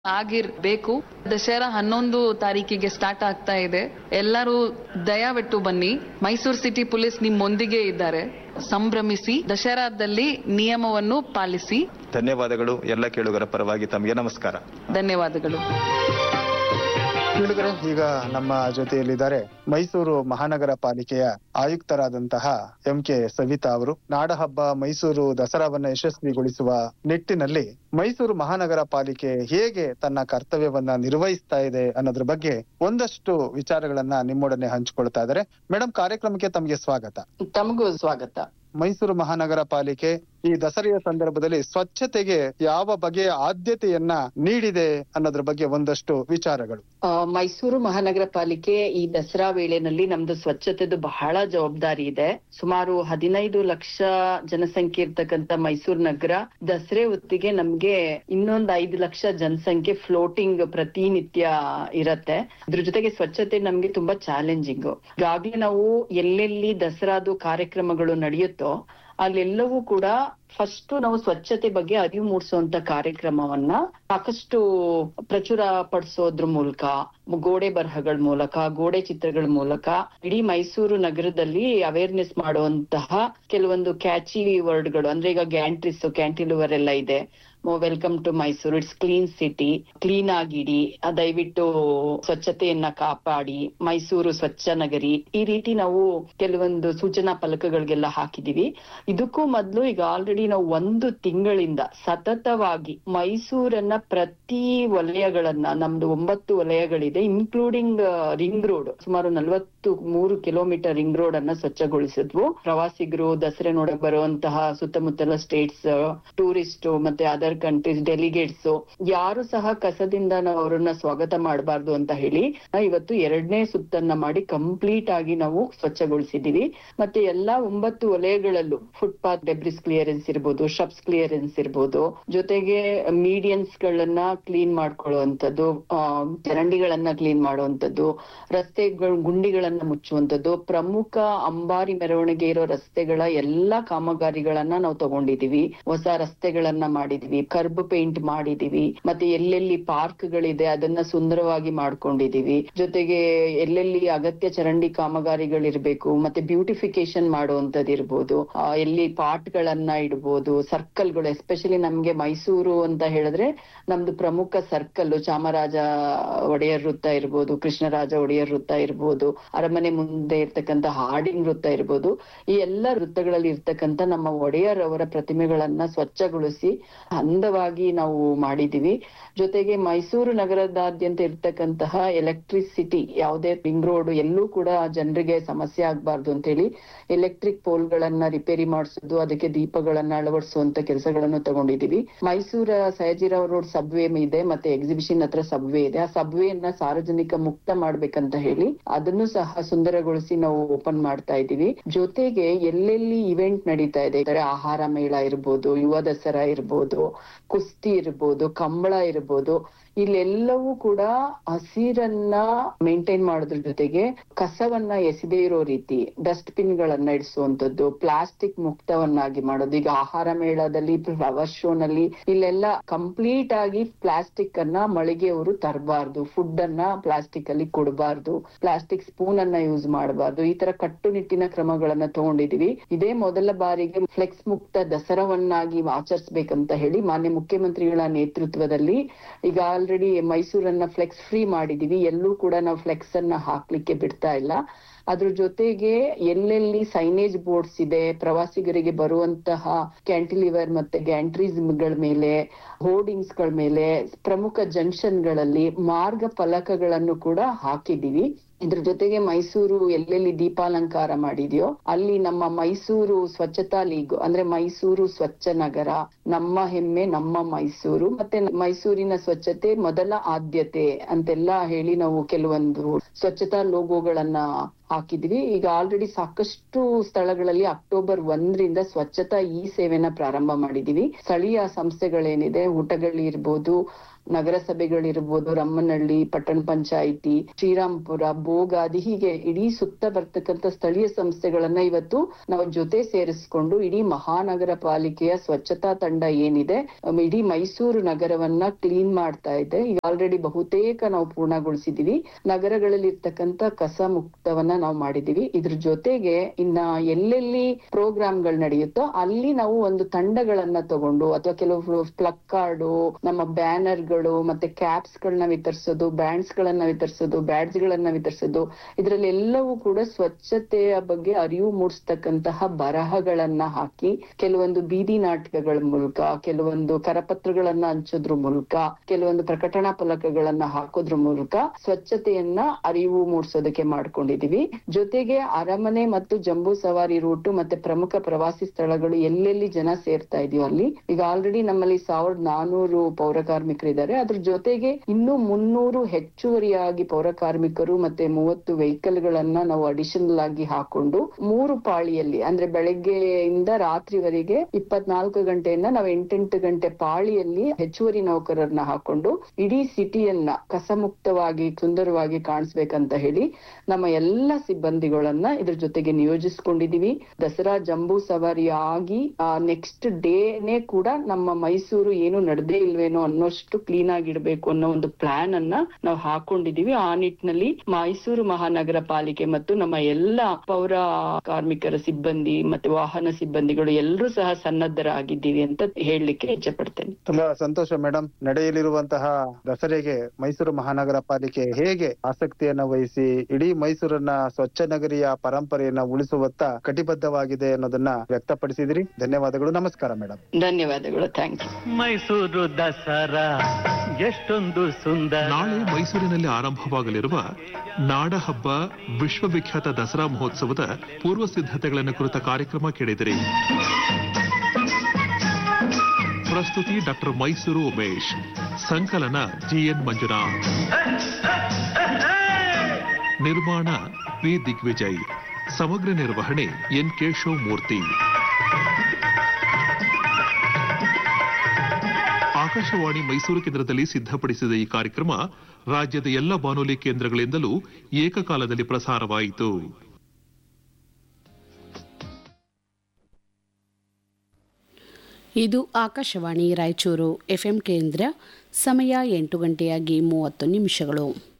ಆಗಿರ್ಬೇಕು ದಸರಾ ಹನ್ನೊಂದು ತಾರೀಕಿಗೆ ಸ್ಟಾರ್ಟ್ ಆಗ್ತಾ ಇದೆ ಎಲ್ಲರೂ ದಯವಿಟ್ಟು ಬನ್ನಿ ಮೈಸೂರು ಸಿಟಿ ಪೊಲೀಸ್ ನಿಮ್ಮೊಂದಿಗೆ ಇದ್ದಾರೆ ಸಂಭ್ರಮಿಸಿ ದಸರಾದಲ್ಲಿ ನಿಯಮವನ್ನು ಪಾಲಿಸಿ ಧನ್ಯವಾದಗಳು ಎಲ್ಲ ಕೇಳುಗರ ಪರವಾಗಿ ತಮಗೆ ನಮಸ್ಕಾರ ಧನ್ಯವಾದಗಳು ಕೇಳುಗರೆ ಈಗ ನಮ್ಮ ಜೊತೆಯಲ್ಲಿದ್ದಾರೆ ಮೈಸೂರು ಮಹಾನಗರ ಪಾಲಿಕೆಯ ಆಯುಕ್ತರಾದಂತಹ ಎಂ ಕೆ ಸವಿತಾ ಅವರು ನಾಡಹಬ್ಬ ಮೈಸೂರು ದಸರಾವನ್ನ ಯಶಸ್ವಿಗೊಳಿಸುವ ನಿಟ್ಟಿನಲ್ಲಿ ಮೈಸೂರು ಮಹಾನಗರ ಪಾಲಿಕೆ ಹೇಗೆ ತನ್ನ ಕರ್ತವ್ಯವನ್ನ ನಿರ್ವಹಿಸ್ತಾ ಇದೆ ಅನ್ನೋದ್ರ ಬಗ್ಗೆ ಒಂದಷ್ಟು ವಿಚಾರಗಳನ್ನ ನಿಮ್ಮೊಡನೆ ಹಂಚಿಕೊಳ್ತಾ ಇದ್ದಾರೆ ಮೇಡಮ್ ಕಾರ್ಯಕ್ರಮಕ್ಕೆ ತಮಗೆ ಸ್ವಾಗತ ತಮಗೂ ಸ್ವಾಗತ ಮೈಸೂರು ಮಹಾನಗರ ಪಾಲಿಕೆ ಈ ದಸರೆಯ ಸಂದರ್ಭದಲ್ಲಿ ಸ್ವಚ್ಛತೆಗೆ ಯಾವ ಬಗೆಯ ಆದ್ಯತೆಯನ್ನ ನೀಡಿದೆ ಅನ್ನೋದ್ರ ಬಗ್ಗೆ ಒಂದಷ್ಟು ವಿಚಾರಗಳು ಆ, ಮೈಸೂರು ಮಹಾನಗರ ಪಾಲಿಕೆ ಈ ದಸರಾ ವೇಳೆನಲ್ಲಿ ನಮ್ದು ಸ್ವಚ್ಛತೆದು ಬಹಳ ಜವಾಬ್ದಾರಿ ಇದೆ ಸುಮಾರು ಹದಿನೈದು ಲಕ್ಷ ಜನಸಂಖ್ಯೆ ಇರ್ತಕ್ಕಂತ ಮೈಸೂರು ನಗರ ದಸರೆ ಹೊತ್ತಿಗೆ ನಮ್ಗೆ ಇನ್ನೊಂದ್ ಐದು ಲಕ್ಷ ಜನಸಂಖ್ಯೆ ಫ್ಲೋಟಿಂಗ್ ಪ್ರತಿನಿತ್ಯ ಇರತ್ತೆ ಅದ್ರ ಜೊತೆಗೆ ಸ್ವಚ್ಛತೆ ನಮ್ಗೆ ತುಂಬಾ ಚಾಲೆಂಜಿಂಗ್ ಈಗಾಗ್ಲೇ ನಾವು ಎಲ್ಲೆಲ್ಲಿ ದಸರಾದು ಕಾರ್ಯಕ್ರಮಗಳು ನಡೆಯುತ್ತೋ ಅಲ್ಲೆಲ್ಲವೂ ಕೂಡ ಫಸ್ಟ್ ನಾವು ಸ್ವಚ್ಛತೆ ಬಗ್ಗೆ ಅರಿವು ಮೂಡಿಸುವಂತ ಕಾರ್ಯಕ್ರಮವನ್ನ ಸಾಕಷ್ಟು ಪ್ರಚುರ ಪಡಿಸೋದ್ರ ಮೂಲಕ ಗೋಡೆ ಬರಹಗಳ ಮೂಲಕ ಗೋಡೆ ಚಿತ್ರಗಳ ಮೂಲಕ ಇಡೀ ಮೈಸೂರು ನಗರದಲ್ಲಿ ಅವೇರ್ನೆಸ್ ಮಾಡುವಂತಹ ಕೆಲವೊಂದು ಕ್ಯಾಚಿ ವರ್ಡ್ಗಳು ಅಂದ್ರೆ ಈಗ ಗ್ಯಾಂಟ್ರಿಸ್ ಕ್ಯಾಂಟಿಲಿವರ್ ಎಲ್ಲ ಇದೆ welcome to Mysuru it's clean city clean ಆಗಿಡಿ ಆ, ದಯವಿಟ್ಟು ಸ್ವಚ್ಛತೆಯನ್ನ ಕಾಪಾಡಿ ಮೈಸೂರು ಸ್ವಚ್ಛ ನಗರಿ ಈ ರೀತಿ ನಾವು ಕೆಲವೊಂದು ಸೂಚನಾ ಫಲಕಗಳಿಗೆಲ್ಲ ಹಾಕಿದೀವಿ ಇದಕ್ಕೂ ಮೊದ್ಲು ಈಗ ಆಲ್ರೆಡಿ ನಾವು ಒಂದು ತಿಂಗಳಿಂದ ಸತತವಾಗಿ ಮೈಸೂರನ್ನ ಪ್ರತಿ ವಲಯಗಳನ್ನ ನಮ್ದು ಒಂಬತ್ತು ವಲಯಗಳಿದೆ ಇನ್ಕ್ಲೂಡಿಂಗ್ ರಿಂಗ್ ರೋಡ್ ಸುಮಾರು ನಲವತ್ತು ಮೂರು ಕಿಲೋಮೀಟರ್ ರಿಂಗ್ ರೋಡ್ ಅನ್ನ ಸ್ವಚ್ಛಗೊಳಿಸಿದ್ವು ಪ್ರವಾಸಿಗರು ದಸರೆ ನೋಡಕ್ ಬರುವಂತಹ ಸುತ್ತಮುತ್ತಲ ಸ್ಟೇಟ್ಸ್ ಟೂರಿಸ್ಟ್ ಮತ್ತೆ ಅದರ್ ಕಂಟ್ರೀಸ್ ಡೆಲಿಗೇಟ್ಸ್ ಯಾರು ಸಹ ಕಸದಿಂದ ನಾವು ಅವರನ್ನ ಸ್ವಾಗತ ಮಾಡಬಾರ್ದು ಅಂತ ಹೇಳಿ ನಾವು ಇವತ್ತು ಎರಡನೇ ಸುತ್ತನ್ನ ಮಾಡಿ ಕಂಪ್ಲೀಟ್ ಆಗಿ ನಾವು ಸ್ವಚ್ಛಗೊಳಿಸಿದೀವಿ ಮತ್ತೆ ಎಲ್ಲಾ ಒಂಬತ್ತು ವಲಯಗಳಲ್ಲೂ ಫುಟ್ಪಾತ್ ಡೆಬ್ರಿಸ್ ಕ್ಲಿಯರೆನ್ಸ್ ಇರ್ಬೋದು ಶಬ್ಸ್ ಕ್ಲಿಯರೆನ್ಸ್ ಇರ್ಬೋದು ಜೊತೆಗೆ ಮೀಡಿಯನ್ಸ್ ಗಳನ್ನ ಕ್ಲೀನ್ ಮಾಡ್ಕೊಳ್ಳುವಂಥದ್ದು ಆ, ಚರಂಡಿಗಳನ್ನ ಕ್ಲೀನ್ ಮಾಡುವಂಥದ್ದು ರಸ್ತೆಗಳ ಗುಂಡಿಗಳನ್ನ ಮುಚ್ಚುವಂಥದ್ದು ಪ್ರಮುಖ ಅಂಬಾರಿ ಮೆರವಣಿಗೆ ಇರೋ ರಸ್ತೆಗಳ ಎಲ್ಲಾ ಕಾಮಗಾರಿಗಳನ್ನ ನಾವು ತಗೊಂಡಿದೀವಿ ಹೊಸ ರಸ್ತೆಗಳನ್ನ ಮಾಡಿದೀವಿ ಕರ್ಬ್ ಪೇಂಟ್ ಮಾಡಿದೀವಿ ಮತ್ತೆ ಎಲ್ಲೆಲ್ಲಿ ಪಾರ್ಕ್ ಗಳಿದೆ ಅದನ್ನ ಸುಂದರವಾಗಿ ಮಾಡ್ಕೊಂಡಿದೀವಿ ಜೊತೆಗೆ ಎಲ್ಲೆಲ್ಲಿ ಅಗತ್ಯ ಚರಂಡಿ ಕಾಮಗಾರಿಗಳಿರ್ಬೇಕು ಮತ್ತೆ ಬ್ಯೂಟಿಫಿಕೇಶನ್ ಮಾಡುವಂತದ್ದು ಇರ್ಬೋದು ಆ, ಎಲ್ಲಿ ಪಾಟ್ ಗಳನ್ನ ಇಡ್ಬೋದು ಸರ್ಕಲ್ ಗಳು ಎಸ್ಪೆಷಲಿ ನಮ್ಗೆ ಮೈಸೂರು ಅಂತ ಹೇಳಿದ್ರೆ ನಮ್ದು ಪ್ರಮುಖ ಸರ್ಕಲ್ ಚಾಮರಾಜ ಒಡೆಯರ್ ವೃತ್ತ ಇರ್ಬೋದು ಕೃಷ್ಣರಾಜ ಒಡೆಯರ್ ವೃತ್ತ ಇರ್ಬೋದು ಅರಮನೆ ಮುಂದೆ ಇರ್ತಕ್ಕಂತ ಹಾರ್ಡಿಂಗ್ ವೃತ್ತ ಇರ್ಬೋದು ಈ ಎಲ್ಲ ವೃತ್ತಗಳಲ್ಲಿ ಇರ್ತಕ್ಕಂತ ನಮ್ಮ ಒಡೆಯರ್ ಅವರ ಪ್ರತಿಮೆಗಳನ್ನ ಸ್ವಚ್ಛಗೊಳಿಸಿ ಅಂದವಾಗಿ ನಾವು ಮಾಡಿದೀವಿ ಜೊತೆಗೆ ಮೈಸೂರು ನಗರದಾದ್ಯಂತ ಇರ್ತಕ್ಕಂತಹ ಎಲೆಕ್ಟ್ರಿಸಿಟಿ ಯಾವುದೇ ರಿಂಗ್ ರೋಡ್ ಎಲ್ಲೂ ಕೂಡ ಜನರಿಗೆ ಸಮಸ್ಯೆ ಆಗ್ಬಾರ್ದು ಅಂತ ಹೇಳಿ ಎಲೆಕ್ಟ್ರಿಕ್ ಪೋಲ್ ಗಳನ್ನ ರಿಪೇರಿ ಮಾಡಿಸೋದು ಅದಕ್ಕೆ ದೀಪಗಳನ್ನ ಅಳವಡಿಸುವಂತ ಕೆಲಸಗಳನ್ನು ತಗೊಂಡಿದೀವಿ ಮೈಸೂರ ಸಯಾಜಿರಾವ್ ರೋಡ್ ಸಬ್ವೇ ಇದೆ ಮತ್ತೆ ಎಕ್ಸಿಬಿಷನ್ ಹತ್ರ ಸಬ್ವೇ ಇದೆ ಆ ಸಬ್ವೇನ ಸಾರ್ವಜನಿಕ ಮುಕ್ತ ಮಾಡ್ಬೇಕಂತ ಹೇಳಿ ಅದನ್ನು ಸಹ ಸುಂದರಗೊಳಿಸಿ ನಾವು ಓಪನ್ ಮಾಡ್ತಾ ಇದೀವಿ ಜೊತೆಗೆ ಎಲ್ಲೆಲ್ಲಿ ಇವೆಂಟ್ ನಡೀತಾ ಇದೆ ಅಂದರೆ ಆಹಾರ ಮೇಳ ಇರ್ಬೋದು ಯುವ ದಸರಾ ಇರ್ಬೋದು ಕುಸ್ತಿ ಇರ್ಬೋದು ಕಂಬಳ ಇರ್ಬೋದು ಇಲ್ಲೆಲ್ಲವೂ ಕೂಡ ಹಸಿರನ್ನ ಮೇಂಟೈನ್ ಮಾಡೋದ್ರ ಜೊತೆಗೆ ಕಸವನ್ನ ಎಸೆದೇ ಇರೋ ರೀತಿ ಡಸ್ಟ್ ಬಿನ್ ಗಳನ್ನ ಇಡಿಸುವಂತದ್ದು ಪ್ಲಾಸ್ಟಿಕ್ ಮುಕ್ತವನ್ನಾಗಿ ಮಾಡೋದು ಈಗ ಆಹಾರ ಮೇಳದಲ್ಲಿ ಫ್ಲವರ್ ಶೋ ನಲ್ಲಿ ಇಲ್ಲೆಲ್ಲ ಕಂಪ್ಲೀಟ್ ಆಗಿ ಪ್ಲಾಸ್ಟಿಕ್ ಅನ್ನ ಮಳಿಗೆಯವರು ತರಬಾರ್ದು ಫುಡ್ ಅನ್ನ ಪ್ಲಾಸ್ಟಿಕ್ ಅಲ್ಲಿ ಕೊಡಬಾರ್ದು ಪ್ಲಾಸ್ಟಿಕ್ ಸ್ಪೂನ್ ಅನ್ನ ಯೂಸ್ ಮಾಡಬಾರ್ದು ಈ ತರ ಕಟ್ಟುನಿಟ್ಟಿನ ಕ್ರಮಗಳನ್ನ ತಗೊಂಡಿದೀವಿ ಇದೇ ಮೊದಲ ಬಾರಿಗೆ ಫ್ಲೆಕ್ಸ್ ಮುಕ್ತ ದಸರಾವನ್ನಾಗಿ ಆಚರಿಸಬೇಕಂತ ಹೇಳಿ ಮಾನ್ಯ ಮುಖ್ಯಮಂತ್ರಿಗಳ ನೇತೃತ್ವದಲ್ಲಿ ಈಗ ಆಲ್ರೆಡಿ ಮೈಸೂರನ್ನ ಫ್ಲೆಕ್ಸ್ ಫ್ರೀ ಮಾಡಿದೀವಿ ಎಲ್ಲೂ ಕೂಡ ನಾವು ಫ್ಲೆಕ್ಸ್ ಅನ್ನ ಹಾಕ್ಲಿಕ್ಕೆ ಬಿಡ್ತಾ ಇಲ್ಲ ಅದ್ರ ಜೊತೆಗೆ ಎಲ್ಲೆಲ್ಲಿ ಸೈನೇಜ್ ಬೋರ್ಡ್ಸ್ ಇದೆ ಪ್ರವಾಸಿಗರಿಗೆ ಬರುವಂತಹ ಕ್ಯಾಂಟಿಲಿವರ್ ಮತ್ತೆ ಗ್ಯಾಂಟ್ರೀಸ್ ಗಳ ಮೇಲೆ ಹೋರ್ಡಿಂಗ್ಸ್ ಗಳ ಮೇಲೆ ಪ್ರಮುಖ ಜಂಕ್ಷನ್ ಗಳಲ್ಲಿ ಮಾರ್ಗ ಫಲಕಗಳನ್ನು ಕೂಡ ಹಾಕಿದೀವಿ ಇದ್ರ ಜೊತೆಗೆ ಮೈಸೂರು ಎಲ್ಲೆಲ್ಲಿ ದೀಪಾಲಂಕಾರ ಮಾಡಿದ್ಯೋ ಅಲ್ಲಿ ನಮ್ಮ ಮೈಸೂರು ಸ್ವಚ್ಛತಾ ಲೀಗ್ ಅಂದ್ರೆ ಮೈಸೂರು ಸ್ವಚ್ಛ ನಗರ ನಮ್ಮ ಹೆಮ್ಮೆ ನಮ್ಮ ಮೈಸೂರು ಮತ್ತೆ ಮೈಸೂರಿನ ಸ್ವಚ್ಛತೆ ಮೊದಲ ಆದ್ಯತೆ ಅಂತೆಲ್ಲ ಹೇಳಿ ನಾವು ಕೆಲವೊಂದು ಸ್ವಚ್ಛತಾ ಲೋಗೋಗಳನ್ನ ಹಾಕಿದ್ವಿ ಈಗ ಆಲ್ರೆಡಿ ಸಾಕಷ್ಟು ಸ್ಥಳಗಳಲ್ಲಿ ಅಕ್ಟೋಬರ್ ಒಂದರಿಂದ ಸ್ವಚ್ಛತಾ ಈ ಸೇವೆನ ಪ್ರಾರಂಭ ಮಾಡಿದೀವಿ ಸ್ಥಳೀಯ ಸಂಸ್ಥೆಗಳೇನಿದೆ ಊಟಗಳಿರ್ಬೋದು ನಗರಸಭೆಗಳಿರ್ಬೋದು ರಮ್ಮನಹಳ್ಳಿ ಪಟ್ಟಣ ಪಂಚಾಯಿತಿ ಶ್ರೀರಾಮ್ಪುರ ಬೋಗಾದಿ ಹೀಗೆ ಇಡೀ ಸುತ್ತ ಬರ್ತಕ್ಕಂಥ ಸ್ಥಳೀಯ ಸಂಸ್ಥೆಗಳನ್ನ ಇವತ್ತು ನಾವು ಜೊತೆ ಸೇರಿಸ್ಕೊಂಡು ಇಡೀ ಮಹಾನಗರ ಪಾಲಿಕೆಯ ಸ್ವಚ್ಛತಾ ತಂಡ ಏನಿದೆ ಅಮ್, ಇಡೀ ಮೈಸೂರು ನಗರವನ್ನ ಕ್ಲೀನ್ ಮಾಡ್ತಾ ಇದೆ ಈಗ ಆಲ್ರೆಡಿ ಬಹುತೇಕ ನಾವು ಪೂರ್ಣಗೊಳಿಸಿದೀವಿ ನಗರಗಳಲ್ಲಿ ಇರ್ತಕ್ಕಂಥ ಕಸ ಮುಕ್ತವನ್ನ ನಾವು ಮಾಡಿದೀವಿ ಇದ್ರ ಜೊತೆಗೆ ಇನ್ನ ಎಲ್ಲೆಲ್ಲಿ ಪ್ರೋಗ್ರಾಮ್ಗಳು ನಡೆಯುತ್ತೋ ಅಲ್ಲಿ ನಾವು ಒಂದು ತಂಡಗಳನ್ನ ತಗೊಂಡು ಅಥವಾ ಕೆಲವು ಪ್ಲಕ್ ಕಾರ್ಡು ನಮ್ಮ ಬ್ಯಾನರ್ಗಳು ಮತ್ತೆ ಕ್ಯಾಪ್ಸ್ ಗಳನ್ನ ವಿತರಿಸೋದು ಬ್ಯಾಂಡ್ಸ್ ಗಳನ್ನ ವಿತರಿಸೋದು ಬ್ಯಾಡ್ಜ್ ಗಳನ್ನ ವಿತರಿಸೋದು ಇದ್ರಲ್ಲಿ ಎಲ್ಲವೂ ಕೂಡ ಸ್ವಚ್ಛತೆಯ ಬಗ್ಗೆ ಅರಿವು ಮೂಡಿಸ್ತಕ್ಕಂತಹ ಬರಹಗಳನ್ನ ಹಾಕಿ ಕೆಲವೊಂದು ಬೀದಿ ನಾಟಕಗಳ ಮೂಲಕ ಕೆಲವೊಂದು ಕರಪತ್ರಗಳನ್ನ ಹಂಚೋದ್ರ ಮೂಲಕ ಕೆಲವೊಂದು ಪ್ರಕಟಣಾ ಫಲಕಗಳನ್ನ ಹಾಕೋದ್ರ ಮೂಲಕ ಸ್ವಚ್ಛತೆಯನ್ನ ಅರಿವು ಮೂಡಿಸೋದಕ್ಕೆ ಮಾಡ್ಕೊಂಡಿದೀವಿ ಜೊತೆಗೆ ಅರಮನೆ ಮತ್ತು ಜಂಬೂ ಸವಾರಿ ರೂಟ್ ಮತ್ತೆ ಪ್ರಮುಖ ಪ್ರವಾಸಿ ಸ್ಥಳಗಳು ಎಲ್ಲೆಲ್ಲಿ ಜನ ಸೇರ್ತಾ ಇದೆಯೋ ಅಲ್ಲಿ ಈಗ ಆಲ್ರೆಡಿ ನಮ್ಮಲ್ಲಿ ಸಾವಿರದ ನಾನೂರು ಪೌರ ಕಾರ್ಮಿಕರಿದ್ದಾರೆ ಅದ್ರ ಜೊತೆಗೆ ಇನ್ನೂ ಮುನ್ನೂರು ಹೆಚ್ಚುವರಿಯಾಗಿ ಪೌರ ಕಾರ್ಮಿಕರು ಮತ್ತೆ ಮೂವತ್ತು ವೆಹಿಕಲ್ ಗಳನ್ನ ನಾವು ಅಡಿಷನಲ್ ಆಗಿ ಹಾಕೊಂಡು ಮೂರು ಪಾಳಿಯಲ್ಲಿ ಅಂದ್ರೆ ಬೆಳಗ್ಗೆಯಿಂದ ರಾತ್ರಿವರೆಗೆ ಇಪ್ಪತ್ನಾಲ್ಕು ಗಂಟೆಯಿಂದ ನಾವು ಎಂಟೆಂಟು ಗಂಟೆ ಪಾಳಿಯಲ್ಲಿ ಹೆಚ್ಚುವರಿ ನೌಕರರನ್ನ ಹಾಕೊಂಡು ಇಡೀ ಸಿಟಿಯನ್ನ ಕಸಮುಕ್ತವಾಗಿ ಸುಂದರವಾಗಿ ಕಾಣಿಸ್ಬೇಕಂತ ಹೇಳಿ ನಮ್ಮ ಎಲ್ಲ ಸಿಬ್ಬಂದಿಗಳನ್ನ ಇದ್ರ ಜೊತೆಗೆ ನಿಯೋಜಿಸ್ಕೊಂಡಿದೀವಿ ದಸರಾ ಜಂಬೂ ಸವಾರಿ ಆಗಿ ನೆಕ್ಸ್ಟ್ ಡೇನೆ ಕೂಡ ನಮ್ಮ ಮೈಸೂರು ಏನು ನಡೆದೇ ಇಲ್ವೇನೋ ಅನ್ನೋಷ್ಟು ಕ್ಲೀನ್ ಆಗಿಡ್ಬೇಕು ಅನ್ನೋ ಒಂದು ಪ್ಲಾನ್ ಅನ್ನ ನಾವು ಹಾಕೊಂಡಿದೀವಿ ಆ ನಿಟ್ಟಿನಲ್ಲಿ ಮೈಸೂರು ಮಹಾನಗರ ಪಾಲಿಕೆ ಮತ್ತು ನಮ್ಮ ಎಲ್ಲ ಪೌರ ಕಾರ್ಮಿಕರ ಸಿಬ್ಬಂದಿ ಮತ್ತೆ ವಾಹನ ಸಿಬ್ಬಂದಿಗಳು ಎಲ್ಲರೂ ಸಹ ಸನ್ನದ್ಧರಾಗಿದ್ದೀವಿ ಅಂತ ಹೇಳಲಿಕ್ಕೆ ಇಚ್ಛೆ ಪಡ್ತೇನೆ ತುಂಬಾ ಸಂತೋಷ ಮೇಡಮ್ ನಡೆಯಲಿರುವಂತಹ ದಸರೆಗೆ ಮೈಸೂರು ಮಹಾನಗರ ಪಾಲಿಕೆ ಹೇಗೆ ಆಸಕ್ತಿಯನ್ನ ವಹಿಸಿ ಇಡೀ ಮೈಸೂರನ್ನ ಸ್ವಚ್ಛ ನಗರಿಯ ಪರಂಪರೆಯನ್ನ ಉಳಿಸುವತ್ತ ಕಟಿಬದ್ಧವಾಗಿದೆ ಅನ್ನೋದನ್ನ ವ್ಯಕ್ತಪಡಿಸಿದಿರಿ ಧನ್ಯವಾದಗಳು ನಮಸ್ಕಾರ ಮೇಡಮ್ ಧನ್ಯವಾದಗಳು ಥ್ಯಾಂಕ್ ಯು ಮೈಸೂರು ದಸರಾ ಎಷ್ಟೊಂದು ಸುಂದರ ನಾಳೆ ಮೈಸೂರಿನಲ್ಲಿ ಆರಂಭವಾಗಲಿರುವ ನಾಡಹಬ್ಬ ವಿಶ್ವವಿಖ್ಯಾತ ದಸರಾ ಮಹೋತ್ಸವದ ಪೂರ್ವ ಸಿದ್ಧತೆಗಳನ್ನು ಕುರಿತ ಕಾರ್ಯಕ್ರಮ ಕೇಳಿದಿರಿ ಪ್ರಸ್ತುತಿ ಡಾಕ್ಟರ್ ಮೈಸೂರು ಉಮೇಶ್ ಸಂಕಲನ ಜಿಎನ್ ಮಂಜುನಾಥ್ ನಿರ್ಮಾಣ ವಿ ದಿಗ್ವಿಜಯ್ ಸಮಗ್ರ ನಿರ್ವಹಣೆ ಎನ್ ಕೇಶವ್ ಮೂರ್ತಿ ಆಕಾಶವಾಣಿ ಮೈಸೂರು ಕೇಂದ್ರದಲ್ಲಿ ಸಿದ್ಧಪಡಿಸಿದ ಈ ಕಾರ್ಯಕ್ರಮ ರಾಜ್ಯದ ಎಲ್ಲ ಬಾನುಲಿ ಕೇಂದ್ರಗಳಿಂದಲೂ ಏಕಕಾಲದಲ್ಲಿ ಪ್ರಸಾರವಾಯಿತು ಇದು ಆಕಾಶವಾಣಿ ರಾಯಚೂರು ಎಫ್ಎಂ ಕೇಂದ್ರ ಸಮಯ ಎಂಟು ಗಂಟೆಯಾಗಿ ಮೂವತ್ತು ನಿಮಿಷಗಳು